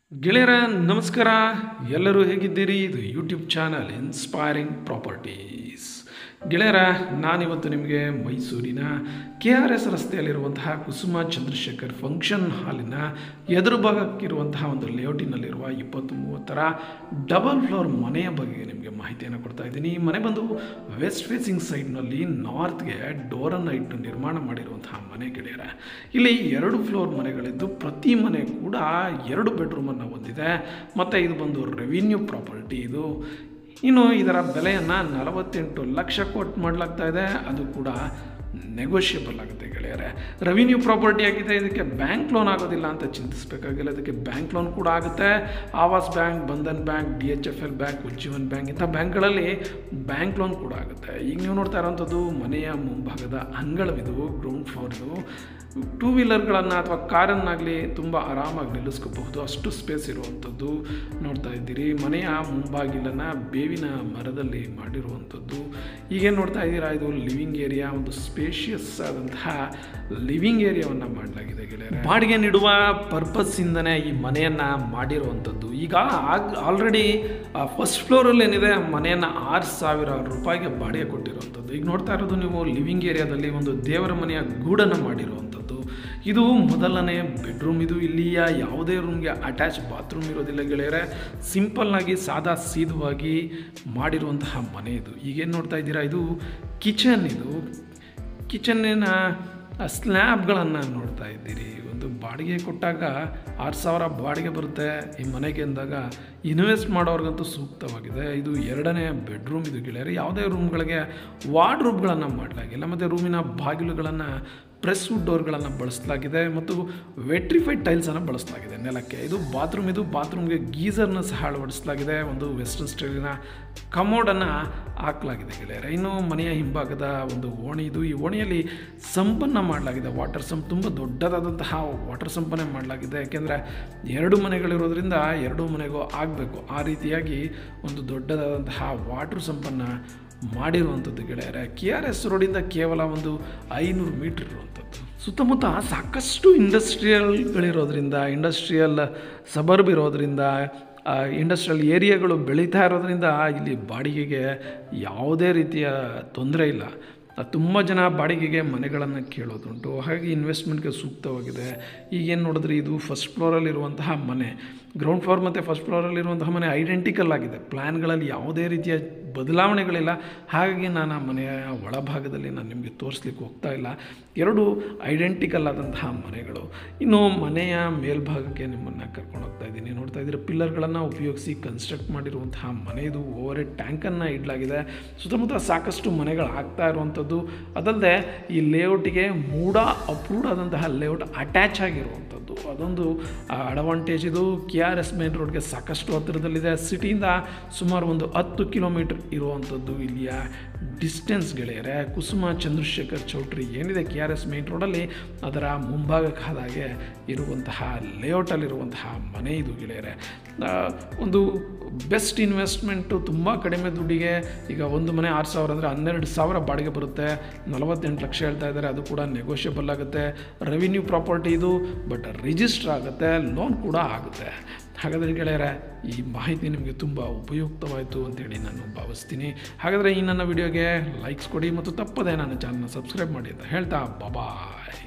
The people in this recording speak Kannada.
ಗೆಳೆಯರ ನಮಸ್ಕಾರ ಎಲ್ಲರೂ ಹೇಗಿದ್ದೀರಿ ಇದು ಯೂಟ್ಯೂಬ್ ಚಾನಲ್ ಇನ್ಸ್ಪೈರಿಂಗ್ ಪ್ರಾಪರ್ಟೀಸ್ ಗೆಳೆಯರ ನಾನಿವತ್ತು ನಿಮಗೆ ಮೈಸೂರಿನ ಕೆ ಆರ್ ಎಸ್ ರಸ್ತೆಯಲ್ಲಿರುವಂತಹ ಕುಸುಮ ಚಂದ್ರಶೇಖರ್ ಫಂಕ್ಷನ್ ಹಾಲಿನ ಎದುರು ಭಾಗಕ್ಕಿರುವಂತಹ ಒಂದು ಲೇಔಟಿನಲ್ಲಿರುವ ಇಪ್ಪತ್ತು ಮೂವತ್ತರ ಡಬಲ್ ಫ್ಲೋರ್ ಮನೆಯ ಬಗ್ಗೆ ನಿಮಗೆ ಮಾಹಿತಿಯನ್ನು ಕೊಡ್ತಾ ಇದ್ದೀನಿ ಈ ಮನೆ ಬಂದು ವೆಸ್ಟ್ ಫೇಸಿಂಗ್ ಸೈಡ್ನಲ್ಲಿ ನಾರ್ತ್ಗೆ ಡೋರನ್ನು ಇಟ್ಟು ನಿರ್ಮಾಣ ಮಾಡಿರುವಂತಹ ಮನೆ ಗೆಳೆಯರ ಇಲ್ಲಿ ಎರಡು ಫ್ಲೋರ್ ಮನೆಗಳಿದ್ದು ಪ್ರತಿ ಮನೆ ಕೂಡ ಎರಡು ಬೆಡ್ರೂಮನ್ನು ಹೊಂದಿದೆ ಮತ್ತು ಇದು ಬಂದು ರೆವಿನ್ಯೂ ಪ್ರಾಪರ್ಟಿ ಇದು ಇನ್ನು ಇದರ ಬೆಲೆಯನ್ನು ನಲವತ್ತೆಂಟು ಲಕ್ಷ ಕೊಟ್ಟು ಮಾಡಲಾಗ್ತಾ ಇದೆ ಅದು ಕೂಡ ನೆಗೋಷಿಯಬಲ್ ಆಗುತ್ತೆ ಗೆಳೆಯರೆ ರೆವಿನ್ಯೂ ಪ್ರಾಪರ್ಟಿ ಆಗಿದೆ ಇದಕ್ಕೆ ಬ್ಯಾಂಕ್ ಲೋನ್ ಆಗೋದಿಲ್ಲ ಅಂತ ಚಿಂತಿಸಬೇಕಾಗಿಲ್ಲ ಇದಕ್ಕೆ ಬ್ಯಾಂಕ್ ಲೋನ್ ಕೂಡ ಆಗುತ್ತೆ Awas bank Bandhan bank D H F L bank Ujjivan bank ಇಂಥ ಬ್ಯಾಂಕ್ಗಳಲ್ಲಿ ಬ್ಯಾಂಕ್ ಲೋನ್ ಕೂಡ ಆಗುತ್ತೆ ಈಗ ನೀವು ನೋಡ್ತಾ ಇರೋವಂಥದ್ದು ಮನೆಯ ಮುಂಭಾಗದ ಅಂಗಳವಿದು ಗ್ರೌಂಡ್ ಫ್ಲೋರ್ದು ಟೂ ವೀಲರ್ಗಳನ್ನು ಅಥವಾ ಕಾರನ್ನಾಗಲಿ ತುಂಬ ಆರಾಮಾಗಿ ನಿಲ್ಲಿಸ್ಕೋಬಹುದು ಅಷ್ಟು ಸ್ಪೇಸ್ ಇರುವಂಥದ್ದು ನೋಡ್ತಾ ಇದ್ದೀರಿ ಮನೆಯ ಮುಂಬಾಗಿಲನ್ನು ಬೇವಿನ ಮರದಲ್ಲಿ ಮಾಡಿರುವಂಥದ್ದು ಈಗೇನು ನೋಡ್ತಾ ಇದ್ದೀರಾ ಇದು ಲಿವಿಂಗ್ ಏರಿಯಾ ಒಂದು ಸ್ಪೇಷಿಯಸ್ ಆದಂತಹ ಲಿವಿಂಗ್ ಏರಿಯಾವನ್ನು ಮಾಡಲಾಗಿದೆ ಗೆಳೆಯರೆ ಬಾಡಿಗೆ ನೀಡುವ ಪರ್ಪಸ್ಸಿಂದನೇ ಈ ಮನೆಯನ್ನು ಮಾಡಿರುವಂಥದ್ದು ಈಗ ಆಗ್ ಆಲ್ರೆಡಿ ಫಸ್ಟ್ ಫ್ಲೋರಲ್ಲಿ ಏನಿದೆ ಮನೆಯನ್ನು ಆರು ಸಾವಿರ ರೂಪಾಯಿಗೆ ಬಾಡಿಗೆ ಕೊಟ್ಟಿರುವಂಥದ್ದು ಈಗ ನೋಡ್ತಾ ಇರೋದು ನೀವು ಲಿವಿಂಗ್ ಏರಿಯಾದಲ್ಲಿ ಒಂದು ದೇವರ ಮನೆಯ ಗೂಡನ್ನು ಮಾಡಿರುವಂಥದ್ದು ಇದು ಮೊದಲನೇ ಬೆಡ್ರೂಮ್ ಇದು ಇಲ್ಲಿಯ ಯಾವುದೇ ರೂಮ್ಗೆ ಅಟ್ಯಾಚ್ ಬಾತ್ರೂಮ್ ಇರೋದಿಲ್ಲ ಗೆಳೆಯರೆ ಸಿಂಪಲ್ಲಾಗಿ ಸಾದಾ ಸೀದವಾಗಿ ಮಾಡಿರುವಂತಹ ಮನೆ ಇದು ಈಗೇನು ನೋಡ್ತಾ ಇದ್ದೀರಾ ಇದು ಕಿಚನ್ ಇದು ಕಿಚನ್ನಿನ ಸ್ಲ್ಯಾಬ್ಗಳನ್ನು ನೋಡ್ತಾ ಇದ್ದೀರಿ ಒಂದು ಬಾಡಿಗೆ ಕೊಟ್ಟಾಗ ಆರು ಸಾವಿರ ಬಾಡಿಗೆ ಬರುತ್ತೆ ಈ ಮನೆಗೆ ಅಂದಾಗ ಇನ್ವೆಸ್ಟ್ ಮಾಡೋರ್ಗಂತೂ ಸೂಕ್ತವಾಗಿದೆ ಇದು ಎರಡನೇ ಬೆಡ್ರೂಮ್ ಇದು ಗೆಳೆಯರೆ ಯಾವುದೇ ರೂಮ್ಗಳಿಗೆ ವಾರ್ಡ್ರೂಬ್ಗಳನ್ನು ಮಾಡಲಾಗಿಲ್ಲ ಮತ್ತು ರೂಮಿನ ಬಾಗಿಲುಗಳನ್ನು ಪ್ರೆಸ್ ವುಡ್ ಡೋರ್ಗಳನ್ನು ಬಳಸಲಾಗಿದೆ ಮತ್ತು ವೆಟ್ರಿಫೈಡ್ ಟೈಲ್ಸನ್ನು ಬಳಸಲಾಗಿದೆ ನೆಲಕ್ಕೆ ಇದು ಬಾತ್ರೂಮ್ ಇದು ಬಾತ್ರೂಮ್ಗೆ ಗೀಸರ್ನ ಸಹ ಅಳವಡಿಸಲಾಗಿದೆ ಒಂದು ವೆಸ್ಟರ್ನ್ ಸ್ಟೈಲಿನ ಕಮೋಡನ್ನು ಹಾಕಲಾಗಿದೆ ಗೆಳೆಯರೆ ಇನ್ನು ಮನೆಯ ಹಿಂಭಾಗದ ಒಂದು ಓಣಿ ಇದು ಈ ಓಣಿಯಲ್ಲಿ ಸಂಪನ್ನು ಮಾಡಲಾಗಿದೆ ವಾಟರ್ ಸಂಪ್ ತುಂಬ ದೊಡ್ಡದಾದಂತಹ ವಾಟರ್ ಸಂಪನ್ನೇ ಮಾಡಲಾಗಿದೆ ಯಾಕೆಂದರೆ ಎರಡು ಮನೆಗಳಿರೋದ್ರಿಂದ ಎರಡು ಮನೆಗೂ ಆಗಬೇಕು ಆ ರೀತಿಯಾಗಿ ಒಂದು ದೊಡ್ಡದಾದಂತಹ ವಾಟರ್ ಸಂಪನ್ನು ಮಾಡಿರುವಂಥದ್ದು ಗೆಳೆಯರೆ ಕೆ ಆರ್ ಎಸ್ ರೋಡಿಂದ ಕೇವಲ ಒಂದು ಐನೂರು ಮೀಟ್ರ್ ಇರುವಂಥದ್ದು ಸುತ್ತಮುತ್ತ ಸಾಕಷ್ಟು ಇಂಡಸ್ಟ್ರಿಯಲ್ಗಳಿರೋದ್ರಿಂದ ಇಂಡಸ್ಟ್ರಿಯಲ್ ಸಬರ್ಬ್ ಇರೋದ್ರಿಂದ ಇಂಡಸ್ಟ್ರಿಯಲ್ ಏರಿಯಾಗಳು ಬೆಳೀತಾ ಇರೋದ್ರಿಂದ ಇಲ್ಲಿ ಬಾಡಿಗೆಗೆ ಯಾವುದೇ ರೀತಿಯ ತೊಂದರೆ ಇಲ್ಲ ತುಂಬ ಜನ ಬಾಡಿಗೆಗೆ ಮನೆಗಳನ್ನು ಕೇಳೋದುಂಟು ಹಾಗಾಗಿ ಇನ್ವೆಸ್ಟ್ಮೆಂಟ್ಗೆ ಸೂಕ್ತವಾಗಿದೆ ಈಗೇನು ನೋಡಿದ್ರೆ ಇದು ಫಸ್ಟ್ ಫ್ಲೋರಲ್ಲಿರುವಂತಹ ಮನೆ ಗ್ರೌಂಡ್ ಫ್ಲೋರ್ ಮತ್ತು ಫಸ್ಟ್ ಫ್ಲೋರಲ್ಲಿರುವಂತಹ ಮನೆ ಐಡೆಂಟಿಕಲ್ ಆಗಿದೆ ಪ್ಲ್ಯಾನ್ಗಳಲ್ಲಿ ಯಾವುದೇ ರೀತಿಯ ಬದಲಾವಣೆಗಳಿಲ್ಲ ಹಾಗಾಗಿ ನಾನು ಆ ಮನೆಯ ಒಳಭಾಗದಲ್ಲಿ ನಾನು ನಿಮಗೆ ತೋರಿಸ್ಲಿಕ್ಕೆ ಹೋಗ್ತಾ ಇಲ್ಲ ಎರಡು ಐಡೆಂಟಿಕಲ್ ಆದಂತಹ ಮನೆಗಳು ಇನ್ನು ಮನೆಯ ಮೇಲ್ಭಾಗಕ್ಕೆ ನಿಮ್ಮನ್ನು ಕರ್ಕೊಂಡು ಹೋಗ್ತಾ ಇದ್ದೀನಿ ನೋಡ್ತಾ ಇದ್ದೀರಿ ಪಿಲ್ಲರ್ಗಳನ್ನು ಉಪಯೋಗಿಸಿ ಕನ್ಸ್ಟ್ರಕ್ಟ್ ಮಾಡಿರುವಂತಹ ಮನೆ ಇದು ಓವರ್ ಹೆಡ್ ಟ್ಯಾಂಕನ್ನು ಇಡಲಾಗಿದೆ ಸುತ್ತಮುತ್ತ ಸಾಕಷ್ಟು ಮನೆಗಳು ಆಗ್ತಾ ಇರುವಂಥದ್ದು ಅದಲ್ಲದೆ ಈ ಲೇಔಟಿಗೆ ಮೂಡ ಅಪ್ರೂವ್ಡ್ ಆದಂತಹ ಲೇಔಟ್ ಅಟ್ಯಾಚ್ ಆಗಿರುವಂಥದ್ದು ಅದೊಂದು ಅಡ್ವಾಂಟೇಜ್ ಇದು ಕೆ ಆರ್ ಎಸ್ ಮೇನ್ ರೋಡ್ಗೆ ಸಾಕಷ್ಟು ಹತ್ತಿರದಲ್ಲಿದೆ ಸಿಟಿಯಿಂದ ಸುಮಾರು ಒಂದು ಹತ್ತು ಕಿಲೋಮೀಟರ್ ಇರುವಂಥದ್ದು ಇಲ್ಲಿಯ ಡಿಸ್ಟೆನ್ಸ್ ಗೆಳೆಯರೆ ಕುಸುಮ ಚಂದ್ರಶೇಖರ್ ಚೌಟ್ರಿ ಏನಿದೆ ಕೆ ಆರ್ ಎಸ್ ಮೇನ್ ರೋಡಲ್ಲಿ ಅದರ ಮುಂಭಾಗಕ್ಕೆ ಆದಾಗೆ ಇರುವಂತಹ ಲೇಔಟಲ್ಲಿರುವಂತಹ ಮನೆ ಇದು ಗೆಳೆಯರೆ ಒಂದು ಬೆಸ್ಟ್ ಇನ್ವೆಸ್ಟ್ಮೆಂಟು ತುಂಬ ಕಡಿಮೆ ದುಡ್ಡಿಗೆ ಈಗ ಒಂದು ಮನೆ ಆರು ಸಾವಿರ ಅಂದರೆ ಹನ್ನೆರಡು ಸಾವಿರ ಬಾಡಿಗೆ ಬರುತ್ತೆ ನಲವತ್ತೆಂಟು ಲಕ್ಷ ಹೇಳ್ತಾ ಇದ್ದಾರೆ ಅದು ಕೂಡ ನೆಗೋಷಿಯಬಲ್ ಆಗುತ್ತೆ ರೆವಿನ್ಯೂ ಪ್ರಾಪರ್ಟಿ ಇದು ಬಟ್ ರಿಜಿಸ್ಟರ್ ಆಗುತ್ತೆ ಲೋನ್ ಕೂಡ ಆಗುತ್ತೆ ಹಾಗಾದರೆ ಗೆಳೆಯರೆ ಈ ಮಾಹಿತಿ ನಿಮಗೆ ತುಂಬ ಉಪಯುಕ್ತವಾಯಿತು ಅಂತೇಳಿ ನಾನು ಭಾವಿಸ್ತೀನಿ ಹಾಗಾದರೆ ಈ ನನ್ನ ವಿಡಿಯೋಗೆ ಲೈಕ್ಸ್ ಕೊಡಿ ಮತ್ತು ತಪ್ಪದೆ ನನ್ನ ಚಾನಲ್ನ ಸಬ್ಸ್ಕ್ರೈಬ್ ಮಾಡಿ ಅಂತ ಹೇಳ್ತಾ ಬಾಯ್